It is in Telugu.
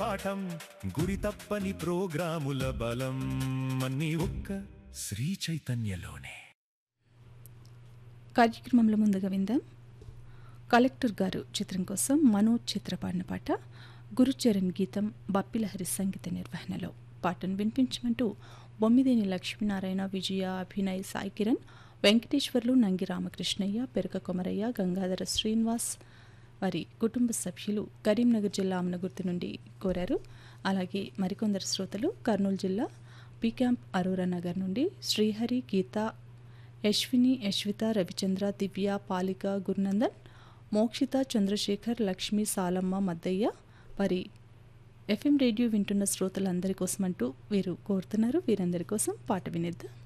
పాఠం గురి తప్పని ప్రోగ్రాముల బలం అన్ని ఒక్క శ్రీ చైతన్యలోనే కార్యక్రమంలో ముందుగా విందాం కలెక్టర్ గారు చిత్రం కోసం మనోజ్ చిత్ర పాడిన పాట గురుచరణ్ గీతం బప్పిలహరి సంగీత నిర్వహణలో పాటను వినిపించమంటూ బొమ్మిదేని లక్ష్మీనారాయణ విజయ అభినయ్ సాయి కిరణ్ వెంకటేశ్వర్లు నంగి రామకృష్ణయ్య పెరక కొమరయ్య గంగాధర శ్రీనివాస్ వారి కుటుంబ సభ్యులు కరీంనగర్ జిల్లా అమనగుర్తి నుండి కోరారు అలాగే మరికొందరు శ్రోతలు కర్నూలు జిల్లా పి క్యాంప్ అరోరా నగర్ నుండి శ్రీహరి గీత యశ్విని యశ్విత రవిచంద్ర దివ్య పాలిక గురునందన్ మోక్షిత చంద్రశేఖర్ లక్ష్మి సాలమ్మ మద్దయ్య వారి ఎఫ్ఎం రేడియో వింటున్న శ్రోతలందరి కోసం అంటూ వీరు కోరుతున్నారు వీరందరి కోసం పాట వినిద్దాం